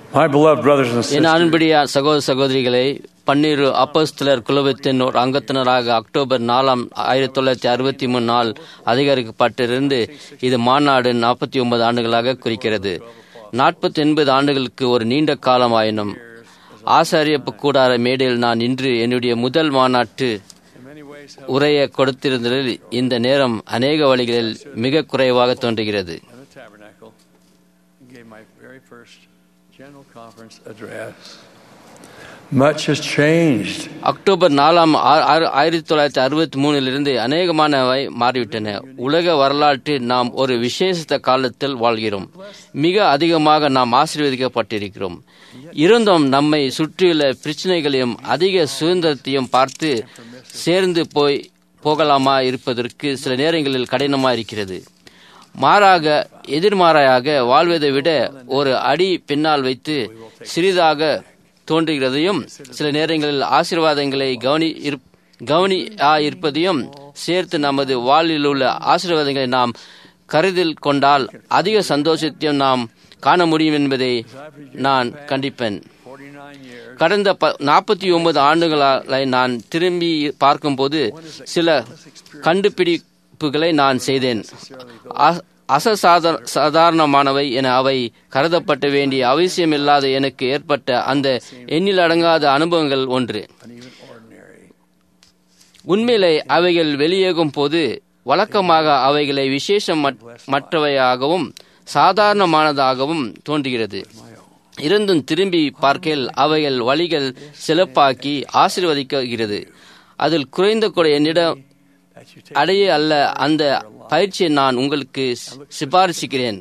My beloved brothers and N sisters, அன்புடைய சகோதர சகோதரிகளை பன்னிரு அப்போஸ்தலர் குழுவத்தின் ஒரு அங்கத்தினராக அக்டோபர் நாலாம் ஆயிரத்தி தொள்ளாயிரத்தி அறுபத்தி மூணு நாள் அதிகரிக்கப்பட்டிருந்து இது மாநாடு நாற்பத்தி ஒன்பது ஆண்டுகளாக குறிக்கிறது நாற்பத்தி எண்பது ஆண்டுகளுக்கு ஒரு நீண்ட காலமாயினும் ஆசாரியப்பு கூடார மேடையில் நான் இன்று என்னுடைய முதல் மாநாட்டு உரையை கொடுத்திருந்ததில் இந்த நேரம் அநேக வழிகளில் மிக குறைவாக தோன்றுகிறது in the tabernacle and gave my very first general conference address. Much has changed. October நாலாம் ஆ- ஆறு- ஆயிரத்தி தொள்ளாயிரத்தி அறுபத்தி மூணிலிருந்து அநேகமானவை மாறிவிட்டன உலக வரலாற்றில் நாம் ஒரு விசேஷித்த காலத்தில் வாழ்கிறோம் மிக அதிகமாக நாம் ஆசீர்வதிக்கப்பட்டிருக்கிறோம் இருந்தும் நம்மை சுற்றியுள்ள பிரச்சனைகளையும் அதிக சுதந்திரத்தையும் பார்த்து சேர்ந்து போய் போகலாமா இருப்பதற்கு சில நேரங்களில் கடினமாக இருக்கிறது மாறாக எதிர்மாறாக வாழ்வதை விட ஒரு அடி பின்னால் வைத்து சிறிதாக தோன்றுகிறதையும் சில நேரங்களில் ஆசீர்வாதங்களை கவனி இருப்- கவனியா இருப்பதையும் சேர்த்து நமது வாழ்வில் உள்ள ஆசீர்வாதங்களை நாம் கருதில் கொண்டால் அதிக சந்தோஷத்தையும் நாம் காண முடியும் என்பதை நான் கண்டிப்பேன் 49 years. கடந்த நாற்பத்தி ஒன்பது ஆண்டுகளை நான் திரும்பி பார்க்கும்போது சில கண்டுபிடிப்புகளை நான் செய்தேன் அ- அசசாத சாதாரணமானவை என அவை கருதப்பட வேண்டிய அவசியமில்லாத எனக்கு ஏற்பட்ட அந்த எண்ணில் அடங்காத அனுபவங்கள் ஒன்று Uneven ordinary. உண்மையிலே அவைகள் வெளியேகும் போது வழக்கமாக அவைகளை விசேஷம் மற்றவையாகவும் சாதாரணமானதாகவும் தோன்றுகிறது இருந்தும் திரும்பி பார்க்கையில் அவைகள் வழிகள் சிறப்பாக்கி ஆசீர்வதிக்கிறது அதில் குறைந்த கூட என்னிடம் That you take அடைய அல்ல அந்த பயிற்சியை நான் உங்களுக்கு சி- சிபாரிசுக்கிறேன்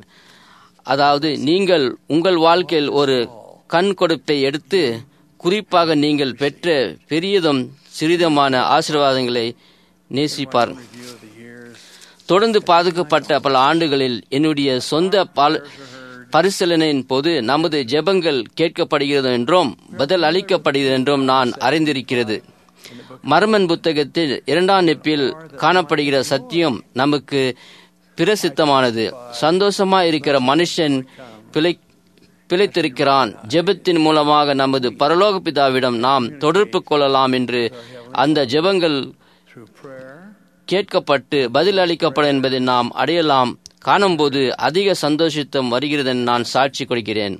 அதாவது நீங்கள் உங்கள் வாழ்க்கையில் ஒரு கண் கொடுப்பை எடுத்து குறிப்பாக நீங்கள் பெற்ற பெரியதும் சிறிதுமான ஆசீர்வாதங்களை நேசிப்பார் view of the years. தொடர்ந்து பாதுகாக்கப்பட்ட பல ஆண்டுகளில் என்னுடைய சொந்த பால் பரிசீலனையின் போது நமது ஜெபங்கள் கேட்கப்படுகிறது என்றும் பதில் அளிக்கப்படுகிறது என்றும் நான் அறிந்திருக்கிறது மர்மன் புத்தகத்தில் இரண்டாம் நெப்பில் காணப்படுகிற சத்தியம் நமக்கு பிரசித்தமானது சந்தோஷமா இருக்கிற மனுஷன் பிழை பிழைத்திருக்கிறான் ஜெபத்தின் மூலமாக நமது பரலோக பிதாவிடம் நாம் தொடர்பு கொள்ளலாம் என்று அந்த ஜெபங்கள் Through prayer, கேட்கப்பட்டு பதில் அளிக்கப்படும் என்பதை நாம் அடையலாம் காணும்போது அதிக சந்தோஷித்தம் வருகிறது என்று நான் சாட்சி கொடுக்கிறேன்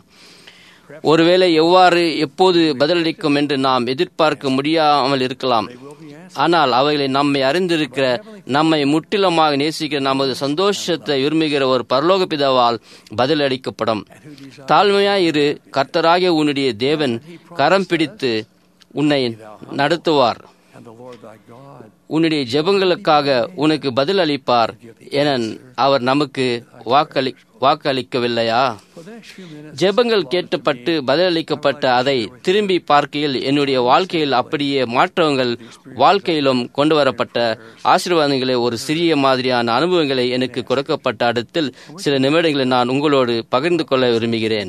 ஒருவேளை எவ்வாறு எப்போது பதிலளிக்கும் என்று நாம் எதிர்பார்க்க முடியாமல் இருக்கலாம் ஆனால் அவைகளை நம்மை அறிந்திருக்கிற நம்மை முற்றிலுமாக நேசிக்கிற நமது சந்தோஷத்தை விரும்புகிற ஒரு பரலோக பிதாவால் பதிலளிக்கப்படும் தாழ்மையாய் இரு கர்த்தராகிய உன்னுடைய தேவன் கரம் பிடித்து உன்னை நடத்துவார் and the Lord thy God உன்னுடைய ஜெபங்களுக்காக உனக்கு பதில் அளிப்பார் என அவர் நமக்கு வாக்களி வாக்களிக்கவில்லையா for the next few minutes. ஜெபங்கள் கேட்கப்பட்டு பதிலளிக்கப்பட்ட அதை திரும்பி பார்க்கையில் என்னுடைய வாழ்க்கையில் அப்படியே மாற்றங்கள் வாழ்க்கையிலும் கொண்டு வரப்பட்ட ஆசீர்வாதங்களை ஒரு சிறிய மாதிரியான அனுபவங்களை எனக்கு கொடுக்கப்பட்ட இடத்தில் சில நிமிடங்களை நான் உங்களோடு பகிர்ந்து கொள்ள விரும்புகிறேன்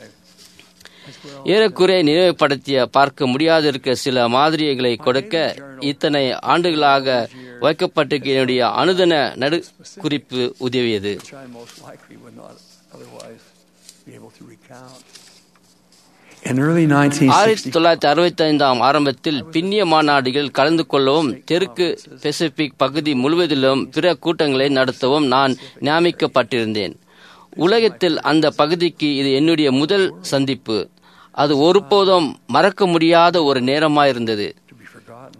ஏறக்குறைய நினைவுபடுத்திய பார்க்க முடியாதிருக்க சில மாதிரிகளை கொடுக்க இத்தனை ஆண்டுகளாக வைக்கப்பட்டிருக்க என்னுடைய அனுதன நடு குறிப்பு உதவியது which I most likely would not otherwise be able to recount. In early ஆயிரத்தி 1960, தொள்ளாயிரத்தி அறுபத்தி ஐந்தாம் ஆரம்பத்தில் பின்னிய மாநாடுகள் கலந்து கொள்ளவும் தெற்கு பசிபிக் பகுதி முழுவதிலும் பிற கூட்டங்களை நடத்தவும் நான் நியமிக்கப்பட்டிருந்தேன் உலகத்தில் அந்த பகுதிக்கு இது என்னுடைய முதல் சந்திப்பு அது ஒருபோதும் மறக்க முடியாத ஒரு நேரமாயிருந்தது to be forgotten.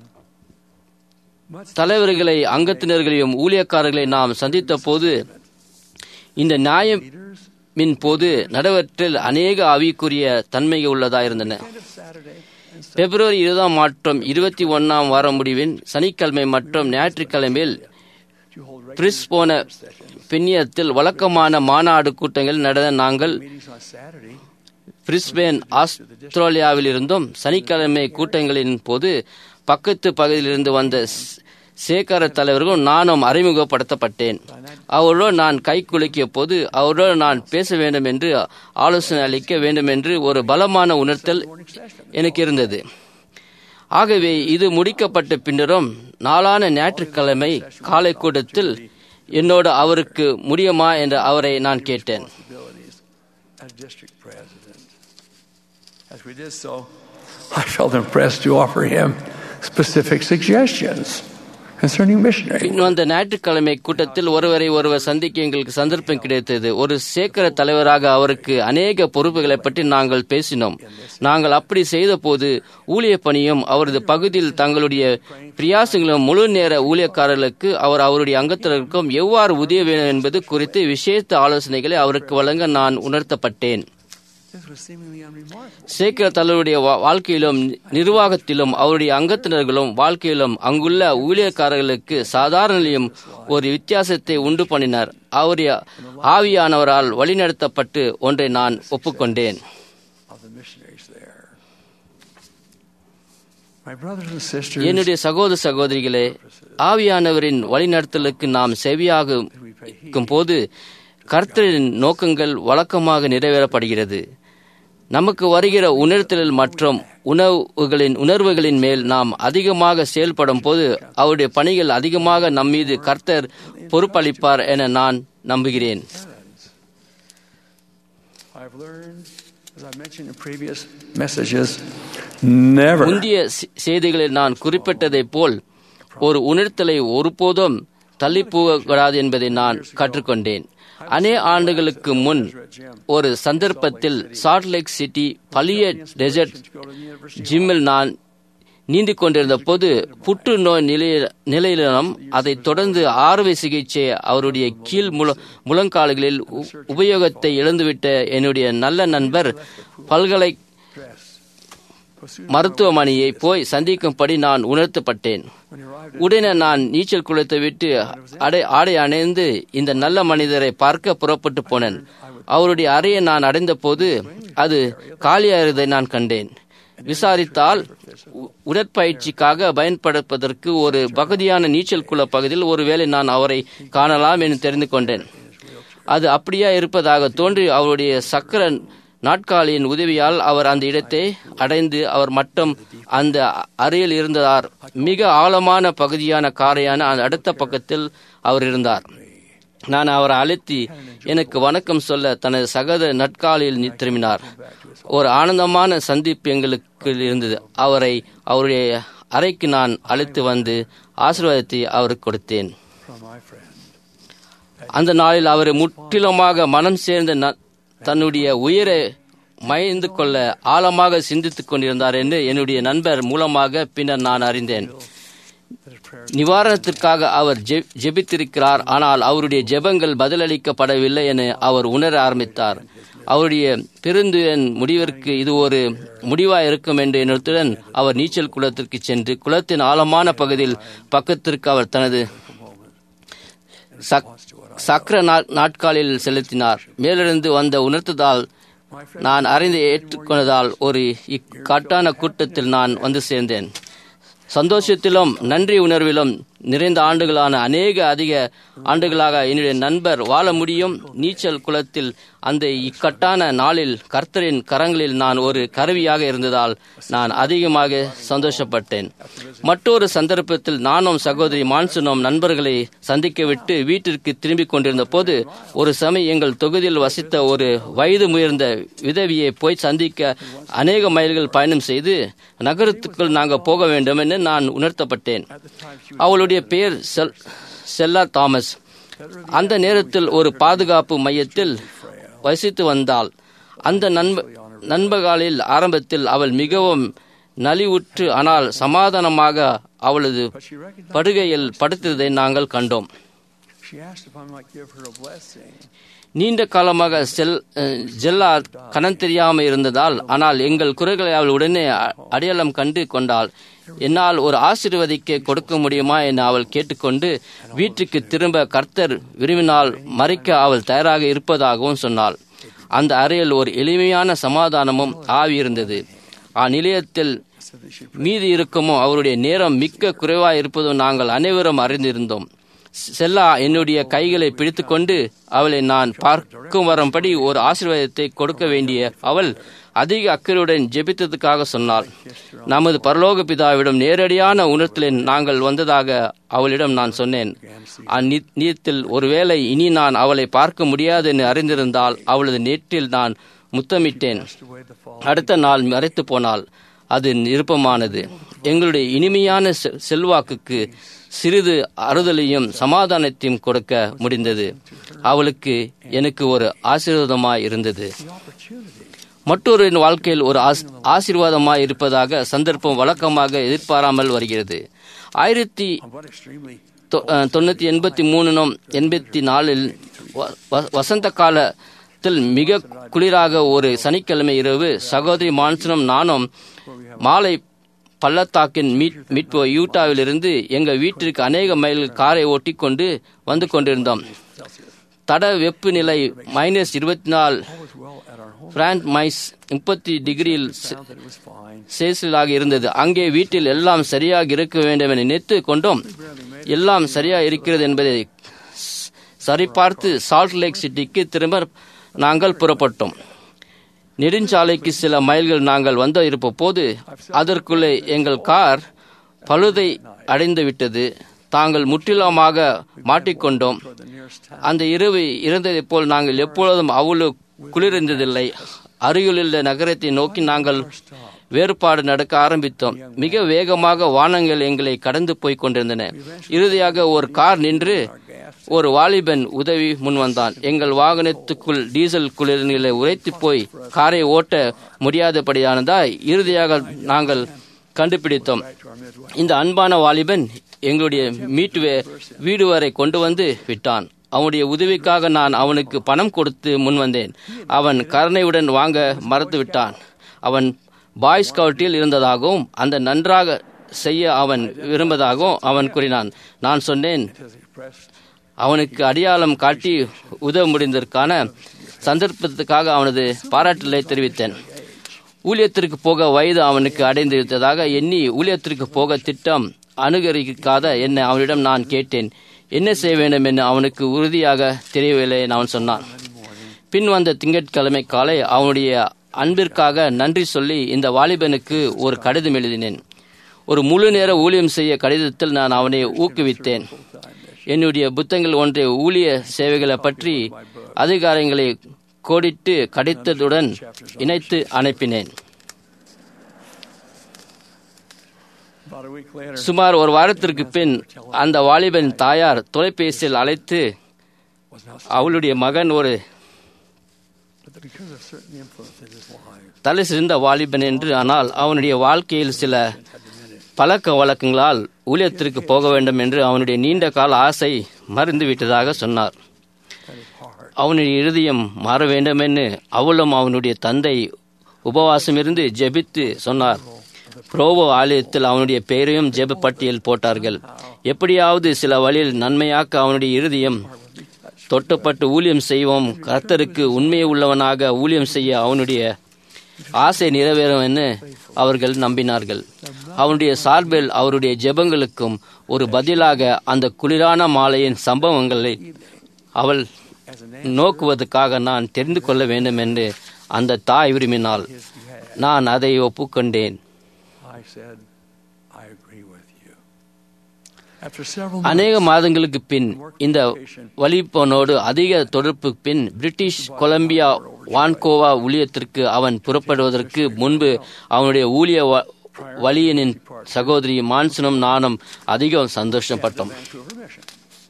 Much தலைவர்களை அங்கத்தினர்களையும் ஊழியக்காரர்களை நாம் சந்தித்த போது இந்த நியாயமின் போது நடவற்றில் அநேக ஆவிக்குரிய தன்மை உள்ளதாயிருந்தன end of Saturday and பிப்ரவரி இருபதாம் மாற்றம் இருபத்தி ஒன்னாம் வார முடிவின் சனிக்கிழமை மற்றும் ஞாயிற்றுக்கிழமையில் to hold regular பிரிஸ்போன பின்னியத்தில் வழக்கமான மாநாடு கூட்டங்கள் நடந்த நாங்கள் meetings on Saturday. பிரிஸ்பேன் ஆஸ்திரேலியாவில் இருந்தும் சனிக்கிழமை கூட்டங்களின் போது பக்கத்து பகுதியிலிருந்து வந்த ஸ்- சேகர தலைவர்களும் நானும் அறிமுகப்படுத்தப்பட்டேன் அவரோடு நான் கை குலுக்கிய போது அவரோடு நான் பேச வேண்டும் என்று ஆலோசனை அளிக்க வேண்டும் என்று ஒரு பலமான உணர்த்தல் எனக்கு இருந்தது ஆகவே இது முடிக்கப்பட்ட பின்னரும் நாளான ஞாயிற்றுக்கிழமை காலை கூட்டத்தில் என்னோடு அவருக்கு முடியுமா என்று அவரை நான் கேட்டேன் Responsibilities as district president. As we did so, I felt impressed to offer him specific suggestions concerning missionary. பின் வந்த ஞாயிற்றுக்கிழமை கூட்டத்தில் ஒருவரை ஒருவர் சந்திக்க எங்களுக்கு சந்தர்ப்பம் கிடைத்தது ஒரு சேக்கர தலைவராக அவருக்கு அநேக பொறுப்புகளை பற்றி நாங்கள் பேசினோம் நாங்கள் அப்படி செய்த போது ஊழிய பணியும் அவரது பகுதியில் தங்களுடைய பிரியாசங்களும் முழு நேர ஊழியக்காரர்களுக்கு அவர் அவருடைய அங்கத்தினருக்கும் எவ்வாறு உதவ வேண்டும் என்பது குறித்து விசேஷ ஆலோசனைகளை அவருக்கு வழங்க நான் உணர்த்தப்பட்டேன் This was seemingly unremarkable. சேக்கிர தலைவருடைய வா- வாழ்க்கையிலும் நிர்வாகத்திலும் அவருடைய அங்கத்தினர்களும் வாழ்க்கையிலும் அங்குள்ள ஊழியக்காரர்களுக்கு சாதாரணியும் ஒரு வித்தியாசத்தை உண்டு பண்ணினார் அவருடைய ஆவியானவரால் வழிநடத்தப்பட்டு ஒன்றை நான் ஒப்புக்கொண்டேன் of the missionaries there. My brothers and sisters, என்னுடைய சகோதர சகோதரிகளே ஆவியானவரின் வழிநடத்தலுக்கு நாம் செவியாக இருக்கும் போது கர்த்தரின் நோக்கங்கள் வழக்கமாக நிறைவேறப்படுகிறது நமக்கு வருகிற உணர்த்தல் மற்றும் உணவுகளின் உணர்வுகளின் மேல் நாம் அதிகமாக செயல்படும் போது அவருடைய பணிகள் அதிகமாக நம்மீது கர்த்தர் பொறுப்பளிப்பார் என நான் நம்புகிறேன் I've learned, as I mentioned in previous messages, never முந்தைய செ- செய்திகளில் நான் குறிப்பிட்டதைப் போல் ஒரு உணர்த்தலை ஒருபோதும் தள்ளி போகக்கூடாது என்பதை நான் கற்றுக்கொண்டேன் அநே ஆண்டுகளுக்கு முன் ஒரு சந்தர்ப்பத்தில் சால்ட் லேக் சிட்டி பழைய டெசர்ட் ஜிம்மில் நான் நீந்திக் கொண்டிருந்த போது புற்றுநோய் நிலைய நிலையிலும் அதைத் தொடர்ந்து ஆறுவை சிகிச்சை அவருடைய கீழ் முழ முழங்கால்களில் உ- உபயோகத்தை இழந்துவிட்ட என்னுடைய நல்ல நண்பர் பல்கலை dress. மருத்துவமனையை போய் சந்திக்கும்படி நான் உணர்த்தப்பட்டேன் When he arrived உடனே நான் நீச்சல் குளத்தை விட்டு அடை ஆடை அணைந்து இந்த நல்ல மனிதரை பார்க்க புறப்பட்டு போனேன் அவருடைய அறையை நான் அடைந்த போது அது காலியாகிறதை நான் கண்டேன் விசாரித்தால் உ- உடற்பயிற்சிக்காக பயன்படுத்துவதற்கு ஒரு பகுதியான நீச்சல் குள பகுதியில் ஒருவேளை நான் அவரை காணலாம் என்று தெரிந்து கொண்டேன் அது அப்படியா இருப்பதாக தோன்றி அவருடைய சக்கர நாட்காலியின் உதவியால் அவர் அந்த இடத்தை அடைந்து அவர் மட்டும் அந்த அறையில் இருந்ததார் மிக ஆழமான பகுதியான காரையான அந்த அடுத்த பக்கத்தில் அவர் இருந்தார் நான் அவரை அழைத்து எனக்கு வணக்கம் சொல்ல தனது சகத நட்காலில் நி- திரும்பினார் ஒரு ஆனந்தமான சந்திப்பு எங்களுக்கு இருந்தது அவரை அவருடைய அறைக்கு நான் அழைத்து வந்து ஆசீர்வாதத்தை அவருக்கு கொடுத்தேன் from my friend. அந்த நாளில் அவர் முற்றிலுமாக மனம் சேர்ந்த ந- தன்னுடைய உயிரை மயந்து கொள்ள ஆழமாக சிந்தித்துக் கொண்டிருந்தார் என்று என்னுடைய நண்பர் மூலமாக பின்னர் நான் அறிந்தேன் That his prayer நிவாரணத்திற்காக அவர் ஜெ- ஜெபித்திருக்கிறார் ஆனால் அவருடைய ஜெபங்கள் பதிலளிக்கப்படவில்லை என அவர் உணர ஆரம்பித்தார் அவருடைய பெருந்துயன் முடிவிற்கு இது ஒரு முடிவாய் இருக்கும் என்ற எண்ணத்துடன் அவர் நீச்சல் குளத்திற்கு சென்று குளத்தின் ஆழமான பகுதியில் பக்கத்திற்கு அவர் தனது சக்- சக்கர நா- நாட்காலில் செலுத்தினார் மேலிருந்து வந்த உணர்த்ததால் நான் அறிந்து ஏற்றுக்கொண்டதால் ஒரு இக்கட்டான கூட்டத்தில் நான் வந்து சேர்ந்தேன் சந்தோஷத்திலும் நன்றி உணர்விலும் நிறைந்த ஆண்டுகளான அநேக அதிக ஆண்டுகளாக என்னுடைய நண்பர் வாழ முடியும் நீச்சல் குளத்தில் அந்த இக்கட்டான நாளில் கர்த்தரின் கரங்களில் நான் ஒரு கருவியாக இருந்ததால் நான் அதிகமாக சந்தோஷப்பட்டேன் மற்றொரு சந்தர்ப்பத்தில் நானும் சகோதரி மான்சனும் நண்பர்களை சந்திக்க விட்டு வீட்டிற்கு திரும்பிக் கொண்டிருந்த போது ஒரு சமயம் எங்கள் தொகுதியில் வசித்த ஒரு வயது முயர்ந்த விதவியை போய் சந்திக்க அநேக மைல்கள் பயணம் செய்து நகரத்துக்குள் நாங்கள் போக வேண்டும் என்று நான் உணர்த்தப்பட்டேன் அவளுடைய பெயர் செல் செல்லா தாமஸ் அந்த நேரத்தில் ஒரு பாதுகாப்பு மையத்தில் வசித்து வந்தாள் அந்த நண்ப நண்பகாலில் ஆரம்பத்தில் அவள் மிகவும் நலிவுற்று ஆனால் சமாதானமாக அவளது But she recognized, படுகையில் படுத்ததை நாங்கள் கண்டோம் she asked if I might give her a blessing. நீண்ட காலமாக செல் அஹ், ஜெல்லா கணம் தெரியாமல் இருந்ததால் ஆனால் எங்கள் குறைகளை அவள் உடனே அ- அடையாளம் கண்டு கொண்டாள் என்னால் ஒரு ஆசீர்வதிக்க கொடுக்க முடியுமா என அவள் கேட்டுக்கொண்டு வீட்டுக்கு திரும்ப கர்த்தர் விரும்பினால் மறைக்க அவள் தயாராக இருப்பதாகவும் சொன்னாள் அந்த அறையில் ஒரு எளிமையான சமாதானமும் ஆவி இருந்தது அந்நிலையத்தில் Said that she மீதி இருக்குமோ அவருடைய நேரம் மிக்க குறைவாய் இருப்பதும் நாங்கள் அனைவரும் அறிந்திருந்தோம் செல்லா என்னுடைய கைகளை பிடித்துக்கொண்டு அவளை நான் பார்க்கும் வரும்படி ஒரு ஆசீர்வாதத்தை கொடுக்க வேண்டிய அவள் அதிக அக்கறையுடன் ஜெபித்ததுக்காக சொன்னாள் நமது பரலோக பிதாவிடம் நேரடியான உணர்த்தலில் நாங்கள் வந்ததாக அவளிடம் நான் சொன்னேன் அந்நியத்தில் ஒருவேளை இனி நான் அவளை பார்க்க முடியாது என்று அறிந்திருந்தால் அவளது நேற்றில் நான் முத்தமிட்டேன் passed away the fall. அடுத்த நாள் மறைத்து போனால் அது நிருப்பமானது எங்களுடைய இனிமையான செ- செல்வாக்குக்கு சிறிது அறுதலையும் சமாதானத்தையும் கொடுக்க முடிந்தது அவளுக்கு எனக்கு ஒரு ஆசீர்வாதமாய் இருந்தது The opportunity மற்றொருவரின் வாழ்க்கையில் ஒரு ஆஸ்- ஆசீர்வாதமாய் இருப்பதாக சந்தர்ப்பம் வழக்கமாக எதிர்பாராமல் வருகிறது ஆயிரத்தி on what extremely தொ- அஹ், தொண்ணூத்தி எண்பத்தி மூணுனும் எண்பத்தி நாலில் வ- வ- வசந்த காலத்தில் மிக குளிராக ஒரு சனிக்கிழமை இரவு சகோதரி மான்சனும் நானும் மாலை பள்ளத்தாக்கின் மீட் மீட்பு யூட்டாவிலிருந்து எங்கள் வீட்டிற்கு அநேக மைல் காரை ஓட்டி கொண்டு வந்து கொண்டிருந்தோம் Celsius. தட வெப்பநிலை மைனஸ் இருபத்தி நாலு All was well at our home. பிராண்ட் மைஸ் முப்பத்தி டிகிரியில் செ- Found that it was fine. சேசிலாக இருந்தது அங்கே வீட்டில் எல்லாம் சரியாக இருக்க வேண்டும் என நினைத்து கொண்டோம் எல்லாம் சரியாக இருக்கிறது என்பதை ஸ்- சரிபார்த்து சால்ட் லேக் சிட்டிக்கு திரும்ப நாங்கள் புறப்பட்டோம் நெடுஞ்சாலைக்கு சில மைல்கள் நாங்கள் வந்து இருப்ப போது அதற்குள்ளே எங்கள் கார் பழுதை அடைந்து விட்டது தாங்கள் முற்றிலுமாக மாட்டிக்கொண்டோம் For the nearest town. அந்த இரவு இருந்ததைப் போல் நாங்கள் எப்பொழுதும் அவ்வளவு குளிர்ந்ததில்லை அருகிலுள்ள நகரத்தை நோக்கி நாங்கள் வேறுபாடு நடக்க ஆரம்பித்தோம் மிக வேகமாக வானங்கள் எங்களை கடந்து போய் கொண்டிருந்தன இறுதியாக ஒரு கார் நின்று ஒரு வாலிபன் உதவி முன்வந்தான் எங்கள் வாகனத்துக்குள் டீசல் குளிர்நிலை உரைத்து போய் காரை ஓட்ட முடியாதபடியானதாய் இறுதியாக நாங்கள் கண்டுபிடித்தோம் To our midwife. இந்த அன்பான வாலிபன் எங்களுடைய மீட்டு வே- வீடு வரை கொண்டு வந்து விட்டான் அவனுடைய உதவிக்காக நான் அவனுக்கு பணம் கொடுத்து முன்வந்தேன் அவன் கருணையுடன் வாங்க மறுத்து விட்டான் அவன் பாய் ஸ்கவுட்டில் இருந்ததாகவும் அந்த நன்றாக செய்ய அவன் விரும்புவதாகவும் அவன் கூறினான் நான் சொன்னேன் It has expressed அவனுக்கு அடையாளம் காட்டி உதவ முடிந்ததற்கான சந்தர்ப்பத்துக்காக அவனது பாராட்டுதலை தெரிவித்தேன் ஊழியத்திற்கு போக வயது அவனுக்கு அடைந்து விட்டதாக எண்ணி ஊழியத்திற்கு போக திட்டம் அனுகரிக்காத என்னை அவனிடம் நான் கேட்டேன் என்ன செய்ய வேண்டும் என்று அவனுக்கு உறுதியாக தெரியவில்லை என்று அவன் சொன்னான் பின் வந்த திங்கட்கிழமை காலை அவனுடைய அன்பிற்காக நன்றி சொல்லி இந்த வாலிபனுக்கு ஒரு கடிதம் எழுதினேன் ஒரு முழு நேர ஊழியம் செய்ய கடிதத்தில் நான் அவனை ஊக்குவித்தேன் என்னுடைய புத்தகங்கள் ஒன்றை ஊழிய சேவைகளை பற்றி அதிகாரங்களை கோடிட்டு கடித்ததுடன் இணைத்து அனுப்பினேன் about a week later. சுமார் ஒரு வாரத்திற்கு பின் அந்த வாலிபன் தாயார் தொலைபேசியில் அழைத்து Was not அவளுடைய மகன் ஒரு but that because of certain influences in his life தலை சிறந்த வாலிபன் என்று ஆனால் அவனுடைய வாழ்க்கையில் சில பழக்க வழக்கங்களால் ஊழியத்திற்கு போக வேண்டும் என்று அவனுடைய நீண்ட கால ஆசை மறந்து விட்டதாக சொன்னார் that his heart அவனுடைய இருதயம் மாற வேண்டும் என்று அவளும் அவனுடைய தந்தை உபவாசம் இருந்து ஜெபித்து சொன்னார் புரோவோ ஆலயத்தில் அவனுடைய பெயரையும் ஜெப பட்டியல் போட்டார்கள் எப்படியாவது சில வழியில் நன்மையாக்க அவனுடைய இருதயம் தொட்டப்பட்டு ஊழியம் செய்வோம் கர்த்தருக்கு உண்மை உள்ளவனாக ஊழியம் செய்ய அவனுடைய ஆசை நிறைவேறும் என்று அவர்கள் நம்பினார்கள் அவனுடைய சார்பில் அவருடைய ஜெபங்களுக்கும் ஒரு பதிலாக அந்த குளிரான மாலையின் சம்பவங்களை அவள் as an நோக்குவதற்காக நான் தெரிந்து கொள்ள வேண்டும் என்று அந்த தாய் விரும்பினாள் his behalf. நான் அதை ஒப்புக்கொண்டேன் I said, I agree with you. After several அநேக months, மாதங்களுக்கு பின் இந்த வலிப்பனோடு அதிக தொடர்பு பின் பிரிட்டிஷ் கொலம்பியா வான்கோவா ஊழியத்திற்கு அவன் புறப்படுவதற்கு முன்பு அவனுடைய ஊழிய வ- வலியனின் சகோதரி மான்சனும் நானும் அதிகம் சந்தோஷப்பட்டோம் Vancouver mission.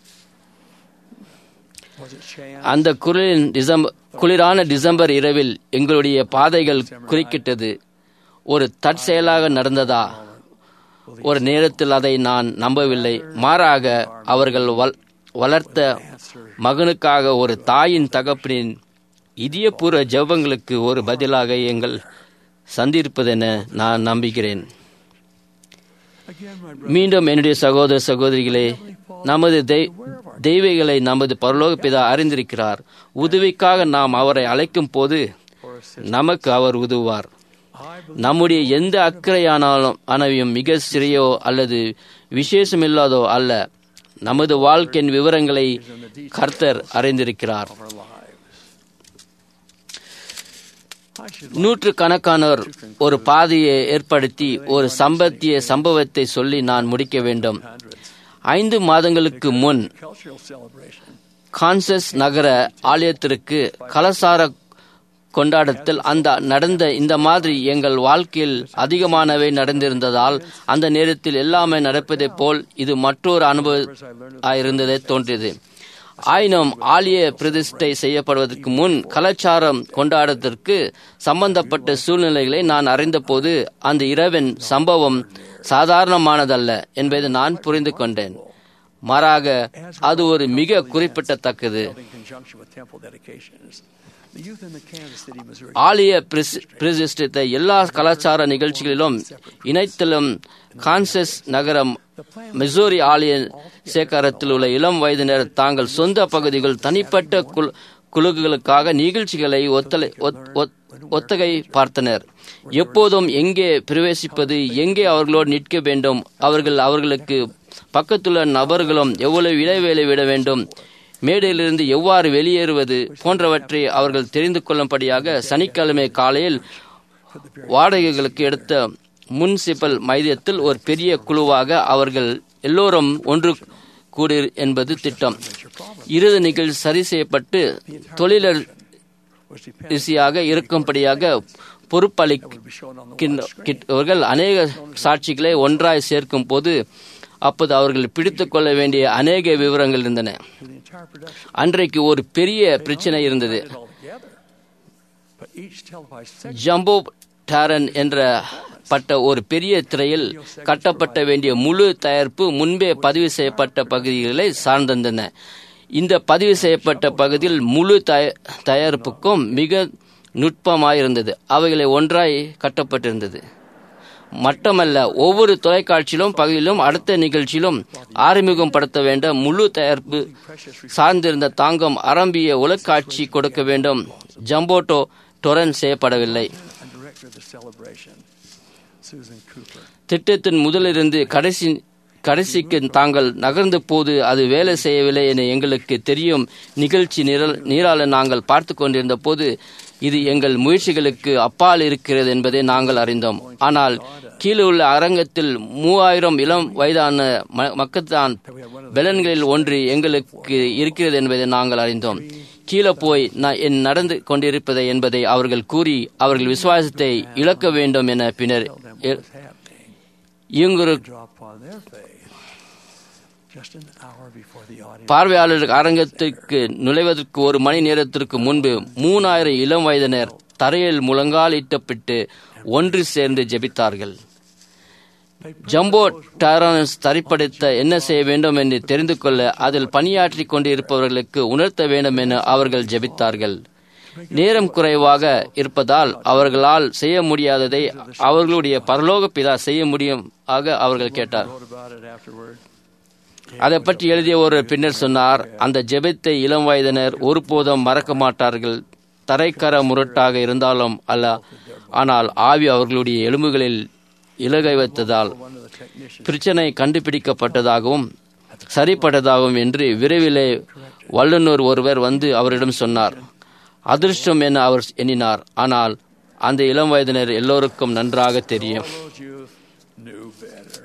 Was it chance? அந்த குளிரின் டிசம்பர் குளிரான டிசம்பர் இரவில் எங்களுடைய பாதைகள் குறுக்கிட்டது ஒரு தற்செயலாக நடந்ததா ஒரு நேரத்தில் அதை நான் நம்பவில்லை மாறாக அவர்கள் வள்- வளர்த்த மகனுக்காக ஒரு தாயின் தகப்பனின் இதயபூர்வ ஜெபங்களுக்கு ஒரு பதிலாக எங்கள் சந்திருப்பதென நான் நம்புகிறேன் Again, my brother, மீண்டும் என்னுடைய சகோதர சகோதரிகளே நமது தெய்- தெய்வங்களை நமது பரலோக பிதா அறிந்திருக்கிறார் உதவிக்காக நாம் அவரை அழைக்கும் போது for assistance. நமக்கு அவர் உதவுவார் I believe நம்முடைய எந்த அக்கறையானாலும் அனவையும் மிக சிறியோ அல்லது விசேஷமில்லாதோ அல்ல நமது வாழ்க்கையின் விவரங்களை கர்த்தர் அறிந்திருக்கிறார் of our lives. I should நூற்று கணக்கானோர் ஒரு பாதையை ஏற்படுத்தி ஒரு சம்பத்திய சம்பவத்தை சொல்லி நான் முடிக்க வேண்டும் hundreds. ஐந்து மாதங்களுக்கு முன் Cultural celebration. கான்சஸ் நகர ஆலயத்திற்கு கலசார கொண்டாடத்தில் அந்த நடந்த இந்த மாதிரி எங்கள் வாழ்க்கையில் அதிகமானவை நடந்திருந்ததால் அந்த நேரத்தில் எல்லாமே நடப்பதைப் போல் இது மற்றொரு அனுபவம் இருந்ததை தோன்றியது ஆயினும் ஆலய பிரதிஷ்டை செய்யப்படுவதற்கு முன் கலாச்சாரம் கொண்டாடத்திற்கு சம்பந்தப்பட்ட சூழ்நிலைகளை நான் அறிந்தபோது அந்த இரவின் சம்பவம் சாதாரணமானதல்ல என்பதை நான் புரிந்து கொண்டேன் மாறாக அது ஒரு மிக குறிப்பிடத்தக்கது in conjunction with temple dedications. The youth in the Kansas City, Missouri ஆலய பிரசி- பிரதிஷ்டித்த எல்லா கலாச்சார நிகழ்ச்சிகளிலும் இணைத்திலும் கான்சஸ் நகரம் மிசோரி ஆலய சேகரத்தில் உள்ள இளம் வயதினர் தாங்கள் சொந்த பகுதிகள் தனிப்பட்ட குழு- குழுக்களுக்காக நிகழ்ச்சிகளை ஒத்தலை- ஒத்- ஒத்- ஒத்தகை பார்த்தனர் எப்போதும் எங்கே பிரவேசிப்பது எங்கே அவர்களோடு நிற்க வேண்டும் அவர்கள் அவர்களுக்கு பக்கத்துள்ள நபர்களும் எவ்வளவு இடைவேளை விட வேண்டும் மேடையிலிருந்து எவ்வாறு வெளியேறுவது போன்றவற்றை அவர்கள் தெரிந்து கொள்ளும்படியாக சனிக்கிழமை காலையில் வாடகைகளுக்கு எடுத்த முனிசிபல் மையத்தில் ஒரு பெரிய குழுவாக அவர்கள் எல்லோரும் ஒன்று கூடி என்பது திட்டம் இறுதி நிகழ்ச்சி சரி செய்யப்பட்டு தொழிலர் was dependent ரிசியாக இருக்கும்படியாக பொறுப்பளிக்கின்றவர்கள் அநேக சாட்சிகளை ஒன்றாய் சேர்க்கும் போது அப்போது அவர்கள் பிடித்துக் கொள்ள வேண்டிய அநேக விவரங்கள் இருந்தன to the entire production அன்றைக்கு ஒரு பெரிய பிரச்சனை இருந்தது it all together. But each televised segment jumbotron என்ற பட்ட ஒரு பெரிய திரையில் கட்டப்பட்ட வேண்டிய முழு தயாரிப்பு முன்பே பதிவு செய்யப்பட்ட பகுதிகளை சார்ந்திருந்தன இந்த பதிவு செய்யப்பட்ட பகுதியில் முழு தய- தயாரிப்புக்கும் மிக நுட்பமாயிருந்தது அவைகளை ஒன்றாய் கட்டப்பட்டிருந்தது மட்டுமல்ல ஒவ்வொரு தொலைக்காட்சியிலும் பகுதியிலும் அடுத்த நிகழ்ச்சியிலும் ஆரம்பிக்கப்படுத்த வேண்ட முழு தயாரிப்பு சார்ந்திருந்த தாங்கம் அரம்பிய உலக்காட்சி கொடுக்க வேண்டும் ஜம்போட்டோ டொரன் செய்யப்படவில்லை and director of the celebration, Susan Cooper. திட்டத்தின் முதலிருந்து கடைசி கடைசிக்கு தாங்கள் நகர்ந்த போது அது வேலை செய்யவில்லை என எங்களுக்கு தெரியும் நிகழ்ச்சி நிரல் நீரால நாங்கள் பார்த்து கொண்டிருந்த போது இது எங்கள் முயற்சிகளுக்கு அப்பால் இருக்கிறது என்பதை நாங்கள் அறிந்தோம் ஆனால் கீழே உள்ள அரங்கத்தில் மூவாயிரம் இளம் வயதான ம- மக்கள்தான் பெலன்களில் ஒன்று எங்களுக்கு இருக்கிறது என்பதை நாங்கள் அறிந்தோம் கீழே போய் நான் என் நடந்து கொண்டிருப்பதை என்பதை அவர்கள் கூறி அவர்கள் விசுவாசத்தை இழக்க வேண்டும் என பின்னர் Tell them a- what was happening. இயங்குரு Draw upon their faith. Just an hour before the audience. பார்வையாளர் அரங்கத்திற்கு நுழைவதற்கு ஒரு மணி நேரத்திற்கு முன்பு மூணாயிரம் இளம் வயதினர் தரையில் முழங்கால் இட்டப்பட்டு ஒன்று சேர்ந்து ஜெபித்தார்கள் ஜம்போ டாரன்ஸ் தரிப்படுத்த என்ன செய்ய வேண்டும் என்று தெரிந்து கொள்ள அதில் பணியாற்றி கொண்டிருப்பவர்களுக்கு உணர்த்த வேண்டும் என அவர்கள் ஜெபித்தார்கள் நேரம் குறைவாக இருப்பதால் அவர்களால் செய்ய முடியாததை அவர்களுடைய பரலோக பிதா செய்ய முடியும் ஆக அவர்கள் கேட்டார் Wrote about it afterward. அதை பற்றி எழுதிய ஒரு பின்னர் சொன்னார் அந்த ஜெபத்தை இளம் வயதினர் ஒருபோதும் மறக்க மாட்டார்கள் தரைக்கர முரட்டாக இருந்தாலும் அல்ல ஆனால் ஆவி அவர்களுடைய எலும்புகளில் இலகை வைத்ததால் One of the technicians பிரச்சனை கண்டுபிடிக்கப்பட்டதாகவும் சரிப்பட்டதாகவும் என்று விரைவிலே வல்லுநர் ஒருவர் வந்து அவரிடம் சொன்னார் அதிர்ஷ்டம் என அவர் எண்ணினார் ஆனால் அந்த இளம் வயதினர் எல்லோருக்கும் நன்றாக தெரியும் all those youth knew better.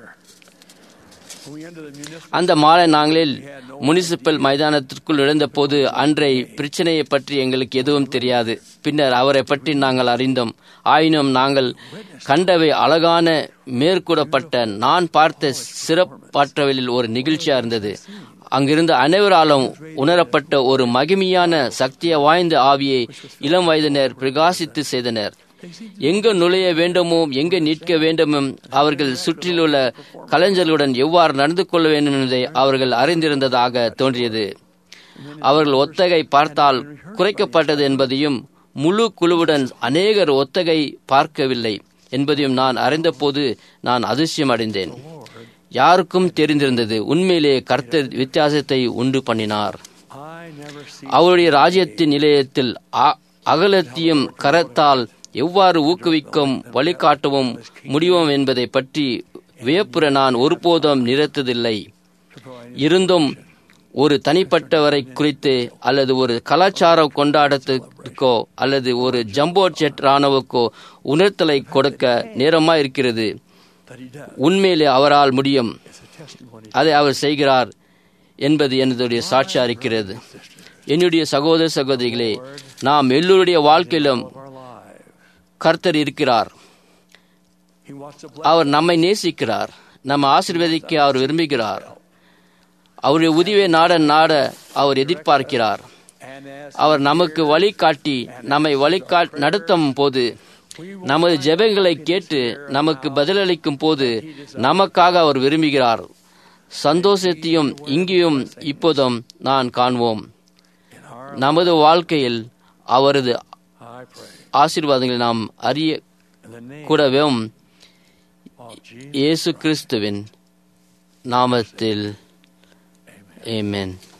When we entered the municipal அந்த மாலை நாங்களில் முனிசிபல் மைதானத்திற்குள் நுழைந்தபோது அன்றை பிரச்சனையை பற்றி எங்களுக்கு எதுவும் தெரியாது பின்னர் அவரை பற்றி நாங்கள் அறிந்தோம் ஆயினும் நாங்கள் கண்டவை அழகான மேற்கூடப்பட்ட நான் பார்த்த சிறப்பாற்றவலில் ஒரு நிகழ்ச்சியா இருந்தது அங்கிருந்த அனைவராலும் உணரப்பட்ட ஒரு மகிமையான சக்திய வாய்ந்த ஆவியை இளம் வயதினர் பிரகாசித்து செய்தனர் எங்கு நுழைய வேண்டுமோ எங்கு நிற்க வேண்டுமோ அவர்கள் சுற்றிலுள்ள கலைஞர்களுடன் எவ்வாறு நடந்து கொள்ள வேண்டும் என்பதை அவர்கள் அறிந்திருந்ததாக தோன்றியது அவர்கள் ஒத்தகை பார்த்தால் குறைக்கப்பட்டது என்பதையும் முழு குழுவுடன் அநேகர் ஒத்தகை பார்க்கவில்லை என்பதையும் நான் அறிந்தபோது நான் அதிர்ஷ்டம் அடைந்தேன் யாருக்கும் தெரிந்திருந்தது உண்மையிலே கர்த்தர் வித்தியாசத்தை உண்டு பண்ணினார் I never see அவருடைய ராஜ்யத்தின் நிலையத்தில் அ- அகலத்தையும் கரத்தால் எவ்வாறு ஊக்குவிக்கும் வழிகாட்டவும் முடியும் என்பதை பற்றி வியப்புற நான் ஒருபோதும் நிறுத்ததில்லை இருந்தும் ஒரு தனிப்பட்டவரை குறித்து அல்லது ஒரு கலாச்சார கொண்டாட்டத்துக்கோ அல்லது ஒரு ஜம்போ ஜெட் ராணுவுக்கோ உணர்த்தலை கொடுக்க நேரமா இருக்கிறது that he does. உண்மையிலே அவரால் முடியும் It's a testimony. அதை அவர் செய்கிறார் என்பது என்னுடைய சாட்சியா இருக்கிறது என்னுடைய சகோதர சகோதரிகளே நாம் எல்லோருடைய வாழ்க்கையிலும் of our lives. கர்த்தர் இருக்கிறார் He wants to bless அவர் நம்மை நேசிக்கிறார் நம்ம ஆசீர்வதிக்க அவர் விரும்புகிறார் அவருடைய உதவியை நாட நாட அவர் எதிர்பார்க்கிறார் and as அவர் நமக்கு வழிகாட்டி நம்மை வழிகா நடத்தும் போது நமது ஜெபங்களை கேட்டு நமக்கு பதிலளிக்கும் போது நமக்காக அவர் விரும்புகிறார் சந்தோஷத்தையும் இங்கேயும் இப்போதும் நான் காண்போம் in our நமது வாழ்க்கையில் அவரது I pray ஆசீர்வாதங்களை நாம் அறிய in the name கூடவும் of Jesus. இயேசு கிறிஸ்துவின் நாமத்தில் ஆமென்